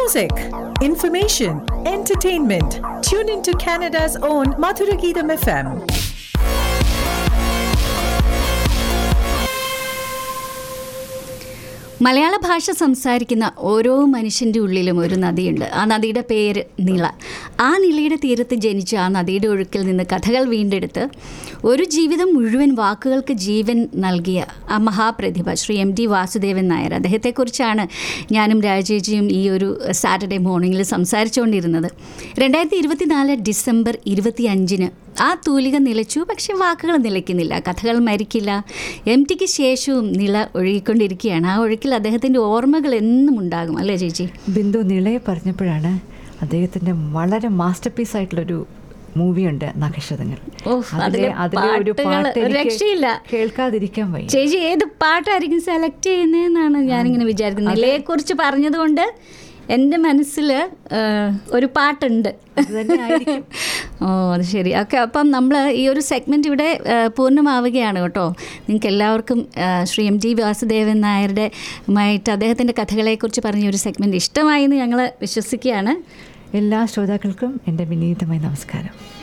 Music, information, entertainment. Tune into Canada's own Madhuragidam FM. മലയാള ഭാഷ സംസാരിക്കുന്ന ഓരോ മനുഷ്യൻ്റെ ഉള്ളിലും ഒരു നദിയുണ്ട് ആ നദിയുടെ പേര് നിള ആ നിളയുടെ തീരത്ത് ജനിച്ച ആ നദിയുടെ ഒഴുക്കിൽ നിന്ന് കഥകൾ വീണ്ടെടുത്ത് ഒരു ജീവിതം മുഴുവൻ വാക്കുകൾക്ക് ജീവൻ നൽകിയ ആ മഹാപ്രതിഭ ശ്രീ എം ടി വാസുദേവൻ നായർ അദ്ദേഹത്തെക്കുറിച്ചാണ് ഞാനും രാജേജിയും ഈ ഒരു സാറ്റർഡേ മോർണിംഗിൽ സംസാരിച്ചുകൊണ്ടിരുന്നത് രണ്ടായിരത്തി ഇരുപത്തിനാല് ഡിസംബർ ഇരുപത്തി അഞ്ചിന് ആ തൂലിക നിലച്ചു പക്ഷെ വാക്കുകൾ നിലയ്ക്കുന്നില്ല കഥകൾ മരിക്കില്ല എം ടിക്ക് ശേഷവും നില ഒഴുകിക്കൊണ്ടിരിക്കുകയാണ് ആ ഒഴുക്കിൽ അദ്ദേഹത്തിൻ്റെ ഓർമ്മകൾ എന്നും ഉണ്ടാകും അല്ലേ ചേച്ചി ബിന്ദു നിളയെ പറഞ്ഞപ്പോഴാണ് അദ്ദേഹത്തിൻ്റെ വളരെ മാസ്റ്റർ പീസ് ആയിട്ടുള്ളൊരു മൂവിയുണ്ട് നഖശതങ്ങൾ ഓഹ്, അതിലെ അതിലെ ഒരു പാട്ടുകൾ പാട്ട് ഒരു എനിക്ക് രക്ഷയില്ല. കേൾക്കാതിരിക്കാൻ വയ്യ ചേച്ചി ഏത് പാട്ടായിരിക്കും സെലക്ട് ചെയ്യുന്നതെന്നാണ് ഞാനിങ്ങനെ വിചാരിക്കുന്നത് നിലയെക്കുറിച്ച് പറഞ്ഞതുകൊണ്ട് എൻ്റെ മനസ്സിൽ ഒരു പാട്ടുണ്ട് അത് തന്നെ ആയിരിക്കും. ഓ അത് ശരി ഓക്കെ അപ്പം നമ്മൾ ഈ ഒരു സെഗ്മെൻറ്റ് ഇവിടെ ആ, പൂർണ്ണമാവുകയാണ് കേട്ടോ നിങ്ങൾക്ക് എല്ലാവർക്കും ആ, ശ്രീ എം ടി വാസുദേവൻ നായരുടെ മായിട്ട് അദ്ദേഹത്തിൻ്റെ കഥകളെക്കുറിച്ച് പറഞ്ഞ ഒരു സെഗ്മെൻറ്റ് ഇഷ്ടമായി എന്ന് ഞങ്ങൾ വിശ്വസിക്കുകയാണ് എല്ലാ ശ്രോതാക്കൾക്കും എൻ്റെ വിനീതമായ നമസ്കാരം